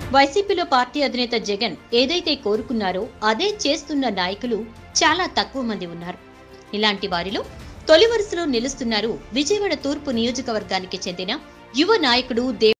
వైసీపీలో పార్టీ అధినేత జగన్ ఏదైతే కోరుకున్నారో అదే చేస్తున్న నాయకులు చాలా తక్కువ మంది ఉన్నారు ఇలాంటి వారిలో తొలి వరుసలో నిలుస్తున్నారు విజయవాడ తూర్పు నియోజకవర్గానికి చెందిన యువ నాయకుడు దేవ్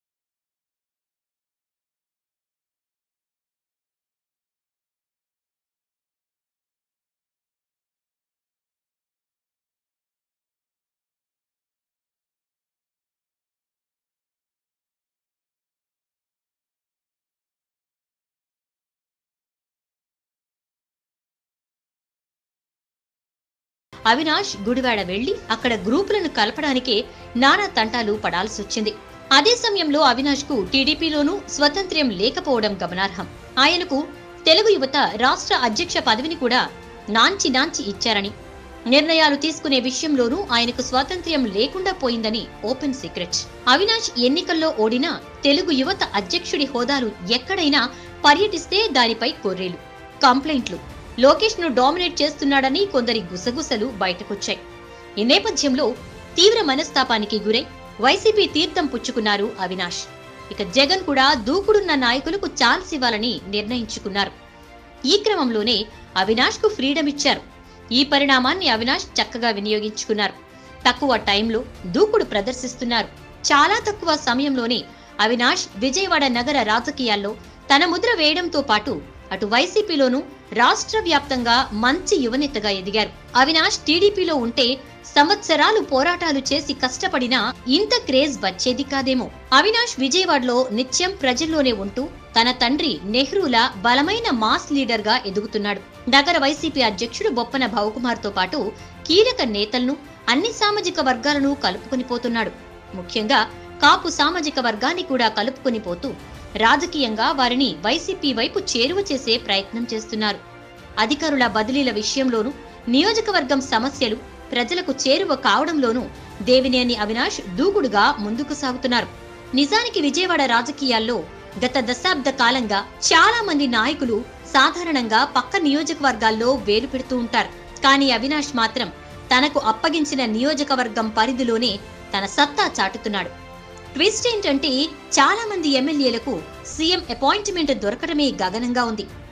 అవినాష్ గుడివాడ వెళ్లి అక్కడ గ్రూపులను కలపడానికే నానా తంటాలు పడాల్సి వచ్చింది అదే సమయంలో అవినాష్ కు టీడీపీలోనూ స్వతంత్ర్యం లేకపోవడం గమనార్హం ఆయనకు తెలుగు యువత రాష్ట్ర అధ్యక్ష పదవిని కూడా నాంచి నాంచి ఇచ్చారని నిర్ణయాలు తీసుకునే విషయంలోనూ ఆయనకు స్వాతంత్ర్యం లేకుండా పోయిందని ఓపెన్ సీక్రెట్ అవినాష్ ఎన్నికల్లో ఓడినా తెలుగు యువత అధ్యక్షుడి హోదాలు ఎక్కడైనా పర్యటిస్తే దానిపై కొర్రేలు కంప్లైంట్లు లోకేష్ ను డామినేట్ చేస్తున్నాడని కొందరి గుసగుసలు బయటకొచ్చాయి ఈ నేపథ్యంలో తీవ్ర మనస్తాపానికి గురై వైసీపీ తీర్థం పుచ్చుకున్నారు అవినాష్ ఇక జగన్ కూడా దూకుడున్న నాయకులకు ఛాన్స్ ఇవ్వాలని నిర్ణయించుకున్నారు ఈ క్రమంలోనే అవినాష్ కు ఫ్రీడమ్ ఇచ్చారు ఈ పరిణామాన్ని అవినాష్ చక్కగా వినియోగించుకున్నారు తక్కువ టైంలో దూకుడు ప్రదర్శిస్తున్నారు చాలా తక్కువ సమయంలోనే అవినాష్ విజయవాడ నగర రాజకీయాల్లో తన ముద్ర వేయడంతో పాటు అటు వైసీపీలోనూ రాష్ట్ర వ్యాప్తంగా మంచి యువనేతగా ఎదిగారు అవినాష్ టీడీపీలో ఉంటే సంవత్సరాలు పోరాటాలు చేసి కష్టపడినా ఇంత క్రేజ్ వచ్చేది కాదేమో అవినాష్ విజయవాడలో నిత్యం ప్రజల్లోనే ఉంటూ తన తండ్రి నెహ్రూలా బలమైన మాస్ లీడర్ గా ఎదుగుతున్నాడు నగర వైసీపీ అధ్యక్షుడు బొప్పన భవకుమార్ తో పాటు కీలక నేతలను అన్ని సామాజిక వర్గాలను కలుపుకొని పోతున్నాడు ముఖ్యంగా కాపు సామాజిక వర్గాన్ని కూడా కలుపుకొని పోతూ రాజకీయంగా వారిని వైసీపీ వైపు చేరువ చేసే ప్రయత్నం చేస్తున్నారు అధికారుల బదిలీల విషయంలోనూ నియోజకవర్గం సమస్యలు ప్రజలకు చేరువ కావడంలోనూ దేవినేని అవినాష్ దూకుడుగా ముందుకు సాగుతున్నారు నిజానికి విజయవాడ రాజకీయాల్లో గత దశాబ్ద కాలంగా చాలా మంది నాయకులు సాధారణంగా పక్క నియోజకవర్గాల్లో వేలు పెడుతూ ఉంటారు కానీ అవినాష్ మాత్రం తనకు అప్పగించిన నియోజకవర్గం పరిధిలోనే తన సత్తా చాటుతున్నాడు ట్విస్ట్ ఏంటంటే చాలా మంది ఎమ్మెల్యేలకు సీఎం అపాయింట్మెంట్ దొరకడమే గగనంగా ఉంది